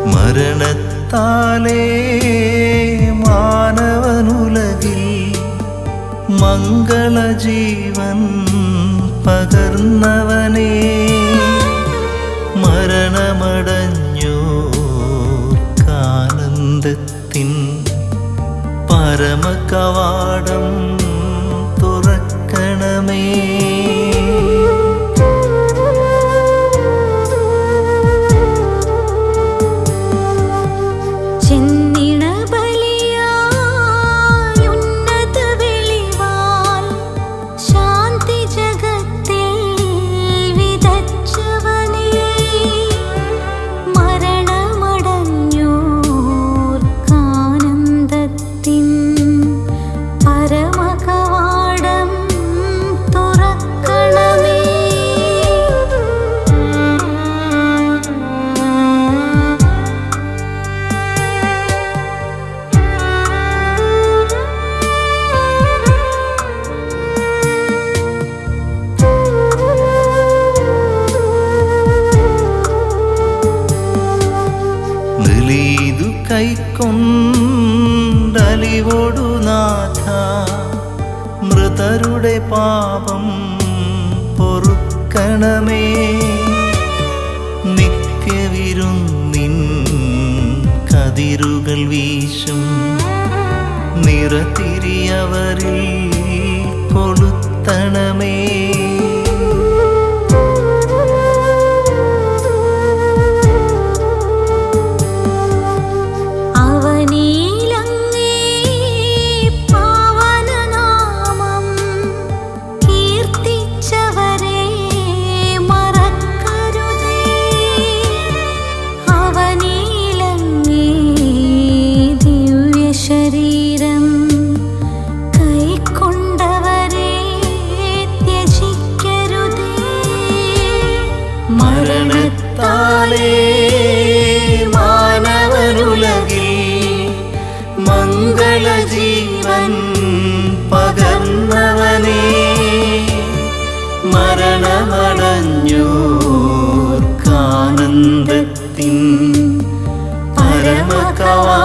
മരണത്താലേ മാനവനുലകിൽ മംഗളജീവൻ പകർന്നവനേ മരണമടഞ്ഞോർക്കാനന്ദത്തിൻ പരമകവാടം തുറക്കണമേ ചെന്നിണ ബലിയാൽ ഉന്നത വെളിവാൽ ശാന്തി ജഗത്തിൽ വിതച്ചവനേ മരണമടഞ്ഞോർക്കാനന്ദത്തിൻ പരമകവാടം തുറക്കണമേ നിലീതു കൈക്കൊണ്ടലിവോടു നാഥ മൃതരുടെ പാപം പൊറുക്കണമേ നിത്യവിരുന്നിൻ കതിരുകൾ വീശും നിറതിരിയവരിൽ കൊളുത്തണമേ അവനീലങ്ങേ പാവനനാമം കീർത്തിച്ചവരെ മറക്കരുതേ അവനീലങ്ങേ ദിവ്യശരീരം കൈക്കൊണ്ടവരെ ത്യജിക്കരുതേ മരണത്താലേ മാനവനുലകിൽ മംഗളജീവൻ പകർന്നവനേ മരണമടഞ്ഞോർക്കാനന്ദത്തിൻ പരമകവാ